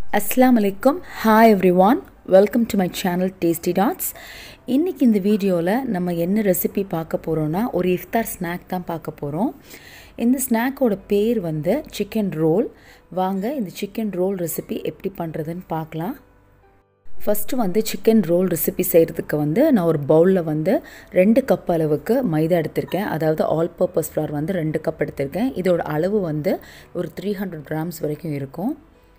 அஸ்லாம் வலைக்கம் hi everyone welcome to my channel Tasty Dots இன்றைக்கி இந்த வீடியோவில் நம்ம என்ன ரெசிபி பார்க்க போகிறோன்னா ஒரு இஃப்தார் ஸ்நாக் தான் பார்க்க போகிறோம் இந்த ஸ்நாக்கோட பேர் வந்து சிக்கன் ரோல் வாங்க இந்த சிக்கன் ரோல் ரெசிபி எப்படி பண்ணுறதுன்னு பார்க்கலாம் ஃபஸ்ட்டு வந்து சிக்கன் ரோல் ரெசிபி செய்கிறதுக்கு வந்து நான் ஒரு பவுலில் வந்து ரெண்டு கப் அளவுக்கு மைதா எடுத்திருக்கேன் அதாவது ஆல் பர்பஸ் ஃப்ளார் வந்து ரெண்டு கப் எடுத்திருக்கேன் இதோட அளவு வந்து ஒரு த்ரீ ஹண்ட்ரட் கிராம்ஸ் வரைக்கும் இருக்கும்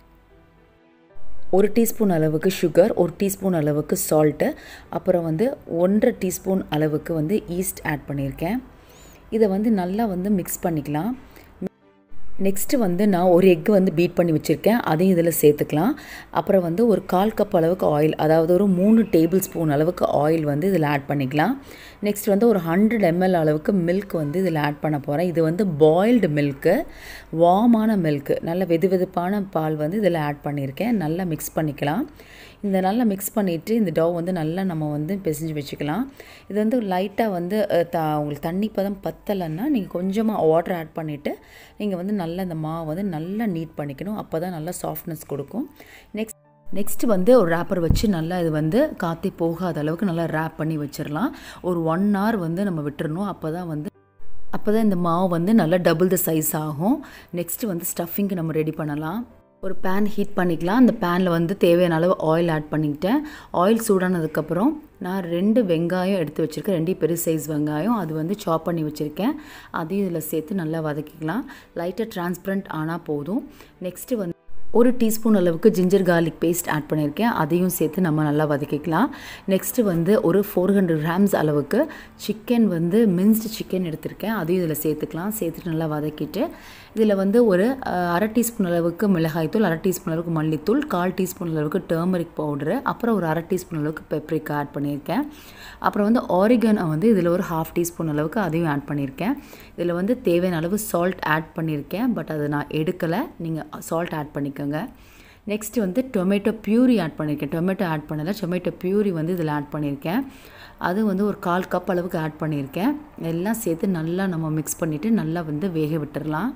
ஒரு டீஸ்பூன் அளவுக்கு சுகர் ஒரு டீஸ்பூன் அளவுக்கு சால்ட்டு அப்புறம் வந்து ஒன்றரை டீஸ்பூன் அளவுக்கு வந்து ஈஸ்ட் ஆட் பண்ணியிருக்கேன் இதை வந்து நல்லா வந்து மிக்ஸ் பண்ணிக்கலாம் நெக்ஸ்ட்டு வந்து நான் ஒரு எக்கு வந்து பீட் பண்ணி வச்சுருக்கேன் அதையும் இதில் சேர்த்துக்கலாம் அப்புறம் வந்து ஒரு கால் கப் அளவுக்கு ஆயில் அதாவது ஒரு மூணு டேபிள் ஸ்பூன் அளவுக்கு ஆயில் வந்து இதில் ஆட் பண்ணிக்கலாம் நெக்ஸ்ட் வந்து ஒரு ஹண்ட்ரட் எம்எல் அளவுக்கு மில்க் வந்து இதில் ஆட் பண்ண போகிறேன் இது வந்து பாயில்டு மில்க்கு வார்மான மில்க்கு நல்ல வெது வெதுப்பான பால் வந்து இதில் ஆட் பண்ணியிருக்கேன் நல்லா மிக்ஸ் பண்ணிக்கலாம் இந்த நல்லா மிக்ஸ் பண்ணிவிட்டு இந்த டவ் வந்து நல்லா நம்ம வந்து பிசைஞ்சு வச்சுக்கலாம் இது வந்து லைட்டாக வந்து த உங்களுக்கு தண்ணி பதம் பத்தலைன்னா நீங்கள் கொஞ்சமாக வாட்டர் ஆட் பண்ணிவிட்டு நீங்கள் வந்து நல்லா இந்த மாவு வந்து நல்லா நீட் பண்ணிக்கணும் அப்போ தான் நல்லா சாஃப்ட்னஸ் கொடுக்கும் நெக்ஸ்ட் நெக்ஸ்ட் வந்து ஒரு ரேப்பர் வச்சு நல்லா இது வந்து காற்றி போகாத அளவுக்கு நல்லா ரேப் பண்ணி வச்சிடலாம் ஒரு ஒன் ஹவர் வந்து நம்ம விட்டுறணும் அப்போ தான் வந்து அப்போ தான் இந்த மாவு வந்து நல்லா டபுள் த சைஸ் ஆகும் நெக்ஸ்ட்டு வந்து ஸ்டஃபிங்க்கு நம்ம ரெடி பண்ணலாம் ஒரு பேன் ஹீட் பண்ணிக்கலாம் அந்த பேனில் வந்து தேவையான அளவு ஆயில் ஆட் பண்ணிக்கிட்டேன் ஆயில் சூடானதுக்கப்புறம் நான் ரெண்டு வெங்காயம் எடுத்து வச்சுருக்கேன் ரெண்டு பெரிய சைஸ் வெங்காயம் அது வந்து சாப் பண்ணி வச்சுருக்கேன் அதையும் இதில் சேர்த்து நல்லா வதக்கிக்கலாம் லைட்டாக டிரான்ஸ்பரண்ட் ஆனால் போதும் நெக்ஸ்ட்டு வந்து ஒரு டீஸ்பூன் அளவுக்கு ஜிஞ்சர் கார்லிக் பேஸ்ட் ஆட் பண்ணியிருக்கேன் அதையும் சேர்த்து நம்ம நல்லா வதக்கிக்கலாம் நெக்ஸ்ட்டு வந்து ஒரு ஃபோர் ஹண்ட்ரட் கிராம்ஸ் அளவுக்கு சிக்கன் வந்து மின்ஸ்டு சிக்கன் எடுத்திருக்கேன் அதையும் இதில் சேர்த்துக்கலாம் சேர்த்துட்டு நல்லா வதக்கிட்டு இதில் வந்து ஒரு அரை டீஸ்பூன் அளவுக்கு மிளகாய்த்தூள் அரை டீஸ்பூன் அளவுக்கு மல்லித்தூள் கால் டீஸ்பூன் அளவுக்கு டர்மரிக் பவுடரு அப்புறம் ஒரு அரை டீஸ்பூன் அளவுக்கு பெப்ரிக் ஆட் பண்ணியிருக்கேன் அப்புறம் வந்து ஆரிகனை வந்து இதில் ஒரு ஹாஃப் டீஸ்பூன் அளவுக்கு அதையும் ஆட் பண்ணியிருக்கேன் இதில் வந்து தேவையான அளவு சால்ட் ஆட் பண்ணியிருக்கேன் பட் அதை நான் எடுக்கலை நீங்கள் சால்ட் ஆட் பண்ணிக்கோங்க நெக்ஸ்ட்டு வந்து டொமேட்டோ ப்யூரி ஆட் பண்ணியிருக்கேன் டொமேட்டோ ஆட் பண்ணலை டொமேட்டோ ப்யூரி வந்து இதில் ஆட் பண்ணியிருக்கேன் அது வந்து ஒரு கால் கப் அளவுக்கு ஆட் பண்ணியிருக்கேன் எல்லாம் சேர்த்து நல்லா நம்ம மிக்ஸ் பண்ணிவிட்டு நல்லா வந்து வேக விட்டுடலாம்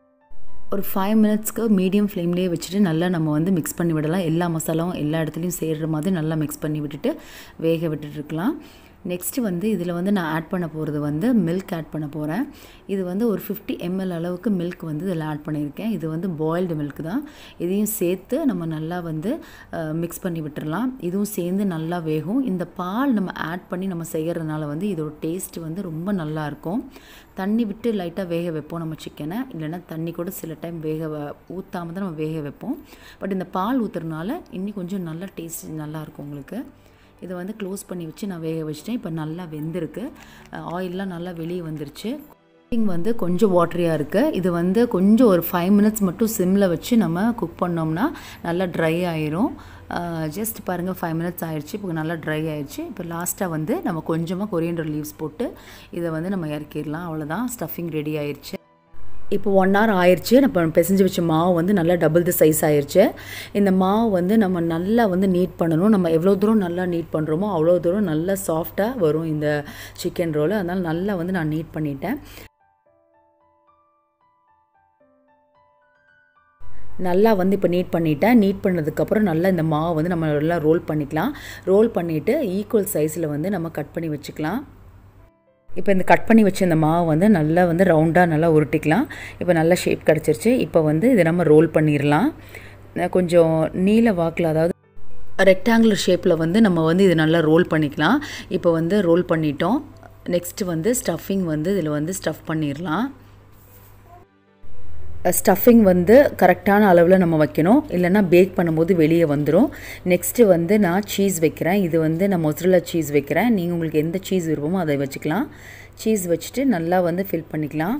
ஒரு ஃபைவ் மினிட்ஸ்க்கு மீடியம் ஃப்ளேம்லேயே வச்சுட்டு நல்லா நம்ம வந்து மிக்ஸ் பண்ணி விடலாம் எல்லா மசாலாவும் எல்லா இடத்துலையும் சேர்கிற மாதிரி நல்லா மிக்ஸ் பண்ணி விட்டுட்டு வேக விட்டுட்டுருக்கலாம் நெக்ஸ்ட்டு வந்து இதில் வந்து நான் ஆட் பண்ண போகிறது வந்து மில்க் ஆட் பண்ண போகிறேன் இது வந்து ஒரு ஃபிஃப்டி எம்எல் அளவுக்கு மில்க் வந்து இதில் ஆட் பண்ணியிருக்கேன் இது வந்து பாயில்டு மில்க் தான் இதையும் சேர்த்து நம்ம நல்லா வந்து மிக்ஸ் பண்ணி விட்டுறலாம் இதுவும் சேர்ந்து நல்லா வேகும் இந்த பால் நம்ம ஆட் பண்ணி நம்ம செய்கிறதுனால வந்து இதோட டேஸ்ட் வந்து ரொம்ப நல்லாயிருக்கும் தண்ணி விட்டு லைட்டாக வேக வைப்போம் நம்ம சிக்கனை இல்லைன்னா தண்ணி கூட சில டைம் வேக ஊற்றாமல் தான் நம்ம வேக வைப்போம் பட் இந்த பால் ஊற்றுறதுனால இன்னும் கொஞ்சம் நல்லா டேஸ்ட் நல்லாயிருக்கும் உங்களுக்கு இதை வந்து க்ளோஸ் பண்ணி வச்சு நான் வேக வச்சிட்டேன் இப்போ நல்லா வெந்திருக்கு ஆயிலெலாம் நல்லா வெளியே வந்துருச்சு குக்கிங் வந்து கொஞ்சம் வாட்டரியாக இருக்குது இது வந்து கொஞ்சம் ஒரு ஃபைவ் மினிட்ஸ் மட்டும் சிம்மில் வச்சு நம்ம குக் பண்ணோம்னா நல்லா ட்ரை ஆயிரும் ஜஸ்ட் பாருங்கள் ஃபைவ் மினிட்ஸ் ஆயிடுச்சு இப்போ நல்லா ட்ரை ஆயிடுச்சு இப்போ லாஸ்ட்டாக வந்து நம்ம கொஞ்சமாக கொரியண்டர் லீவ்ஸ் போட்டு இதை வந்து நம்ம இறக்கிடலாம் அவ்வளோதான் ஸ்டஃபிங் ரெடி ஆயிடுச்சு இப்போ ஒன் ஹவர் ஆயிடுச்சு நம்ம பிசைஞ்சு வச்ச மாவு வந்து நல்லா டபுள் த சைஸ் ஆயிடுச்சு இந்த மாவு வந்து நம்ம நல்லா வந்து நீட் பண்ணணும் நம்ம எவ்வளோ தூரம் நல்லா நீட் பண்ணுறோமோ அவ்வளோ தூரம் நல்லா சாஃப்டாக வரும் இந்த சிக்கன் ரோல் அதனால் நல்லா வந்து நான் நீட் பண்ணிட்டேன் நல்லா வந்து இப்போ நீட் பண்ணிட்டேன் நீட் பண்ணதுக்கப்புறம் நல்லா இந்த மாவு வந்து நம்ம நல்லா ரோல் பண்ணிக்கலாம் ரோல் பண்ணிவிட்டு ஈக்குவல் சைஸில் வந்து நம்ம கட் பண்ணி வச்சுக்கலாம் இப்போ இந்த கட் பண்ணி வச்ச இந்த மாவு வந்து நல்லா வந்து ரவுண்டாக நல்லா உருட்டிக்கலாம் இப்போ நல்லா ஷேப் கிடச்சிருச்சு இப்போ வந்து இதை நம்ம ரோல் பண்ணிடலாம் கொஞ்சம் நீல வாக்கில் அதாவது ரெக்டாங்குலர் ஷேப்பில் வந்து நம்ம வந்து இது நல்லா ரோல் பண்ணிக்கலாம் இப்போ வந்து ரோல் பண்ணிட்டோம் நெக்ஸ்ட்டு வந்து ஸ்டஃபிங் வந்து இதில் வந்து ஸ்டஃப் பண்ணிடலாம் ஸ்டஃபிங் வந்து கரெக்டான அளவில் நம்ம வைக்கணும் இல்லைனா பேக் பண்ணும்போது வெளியே வந்துடும் நெக்ஸ்ட்டு வந்து நான் சீஸ் வைக்கிறேன் இது வந்து நான் மொசரலா சீஸ் வைக்கிறேன் நீங்கள் உங்களுக்கு எந்த சீஸ் விருப்பமோ அதை வச்சுக்கலாம் சீஸ் வச்சுட்டு நல்லா வந்து ஃபில் பண்ணிக்கலாம்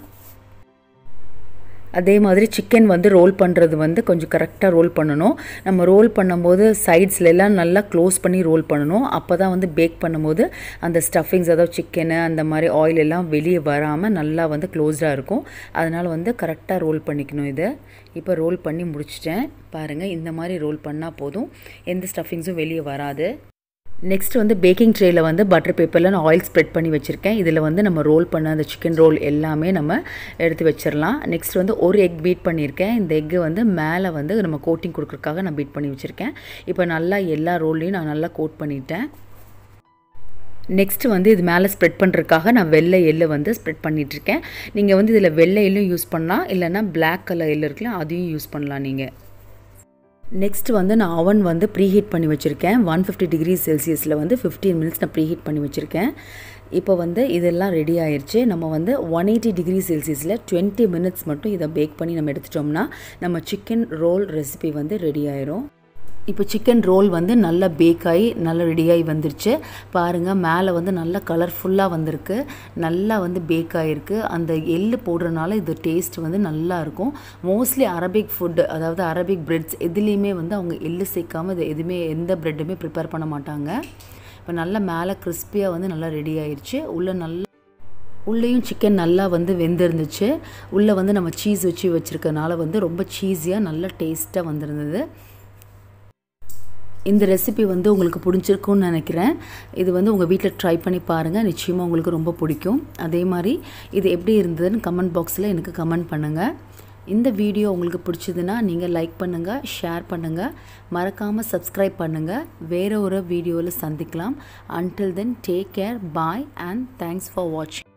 அதே மாதிரி சிக்கன் வந்து ரோல் பண்ணுறது வந்து கொஞ்சம் கரெக்டாக ரோல் பண்ணணும் நம்ம ரோல் பண்ணும்போது சைட்ஸ்ல எல்லாம் நல்லா க்ளோஸ் பண்ணி ரோல் பண்ணணும் அப்போ தான் வந்து பேக் பண்ணும்போது அந்த ஸ்டஃபிங்ஸ் அதாவது சிக்கனு அந்த மாதிரி ஆயில் எல்லாம் வெளியே வராமல் நல்லா வந்து க்ளோஸ்டாக இருக்கும் அதனால் வந்து கரெக்டாக ரோல் பண்ணிக்கணும் இதை இப்போ ரோல் பண்ணி முடிச்சிட்டேன் பாருங்கள் இந்த மாதிரி ரோல் பண்ணால் போதும் எந்த ஸ்டஃபிங்ஸும் வெளியே வராது நெக்ஸ்ட் வந்து பேக்கிங் ட்ரேயில் வந்து பட்டர் பேப்பரில் நான் ஆயில் ஸ்ப்ரெட் பண்ணி வச்சுருக்கேன் இதில் வந்து நம்ம ரோல் பண்ண அந்த சிக்கன் ரோல் எல்லாமே நம்ம எடுத்து வச்சிடலாம் நெக்ஸ்ட் வந்து ஒரு எக் பீட் பண்ணியிருக்கேன் இந்த எக்கு வந்து மேலே வந்து நம்ம கோட்டிங் கொடுக்குறதுக்காக நான் பீட் பண்ணி வச்சுருக்கேன் இப்போ நல்லா எல்லா ரோல்லையும் நான் நல்லா கோட் பண்ணிட்டேன் நெக்ஸ்ட் வந்து இது மேலே ஸ்ப்ரெட் பண்ணுறதுக்காக நான் வெள்ளை எள்ளு வந்து ஸ்ப்ரெட் பண்ணிகிட்ருக்கேன் நீங்கள் வந்து இதில் வெள்ளை எள்ளும் யூஸ் பண்ணலாம் இல்லைன்னா பிளாக் கலர் எள்ளு இருக்குல்ல அதையும் யூஸ் பண்ணலாம் நீங்கள் நெக்ஸ்ட் வந்து நான் அவன் வந்து ப்ரீஹீட் பண்ணி வச்சுருக்கேன் ஒன் ஃபிஃப்டி டிகிரி செல்சியஸில் வந்து ஃபிஃப்டீன் மினிட்ஸ் நான் ப்ரீஹீட் பண்ணி வச்சுருக்கேன் இப்போ வந்து இதெல்லாம் ரெடி ஆயிடுச்சு நம்ம வந்து ஒன் எயிட்டி டிகிரி செல்சியஸில் டுவெண்ட்டி மினிட்ஸ் மட்டும் இதை பேக் பண்ணி நம்ம எடுத்துட்டோம்னா நம்ம சிக்கன் ரோல் ரெசிபி வந்து ரெடி ஆயிரும் இப்போ சிக்கன் ரோல் வந்து நல்லா பேக் ஆகி நல்லா ரெடியாகி வந்துருச்சு பாருங்கள் மேலே வந்து நல்லா கலர்ஃபுல்லாக வந்திருக்கு நல்லா வந்து பேக் ஆகிருக்கு அந்த எள்ளு போடுறனால இது டேஸ்ட் வந்து நல்லா இருக்கும் மோஸ்ட்லி அரபிக் ஃபுட் அதாவது அரபிக் பிரெட்ஸ் எதுலேயுமே வந்து அவங்க எள்ளு சேர்க்காமல் இது எதுவுமே எந்த ப்ரெட்டுமே ப்ரிப்பேர் பண்ண மாட்டாங்க இப்போ நல்லா மேலே கிறிஸ்பியாக வந்து நல்லா ரெடி ஆயிடுச்சு உள்ளே நல்லா உள்ளேயும் சிக்கன் நல்லா வந்து வெந்திருந்துச்சு உள்ளே வந்து நம்ம சீஸ் வச்சு வச்சுருக்கனால வந்து ரொம்ப சீஸியாக நல்லா டேஸ்ட்டாக வந்திருந்தது இந்த ரெசிபி வந்து உங்களுக்கு பிடிச்சிருக்கும்னு நினைக்கிறேன் இது வந்து உங்கள் வீட்டில் ட்ரை பண்ணி பாருங்கள் நிச்சயமாக உங்களுக்கு ரொம்ப பிடிக்கும் அதே மாதிரி இது எப்படி இருந்ததுன்னு கமெண்ட் பாக்ஸில் எனக்கு கமெண்ட் பண்ணுங்கள் இந்த வீடியோ உங்களுக்கு பிடிச்சதுன்னா நீங்கள் லைக் பண்ணுங்கள் ஷேர் பண்ணுங்கள் மறக்காமல் சப்ஸ்கிரைப் பண்ணுங்கள் வேறு ஒரு வீடியோவில் சந்திக்கலாம் until then take care bye and thanks for வாட்சிங்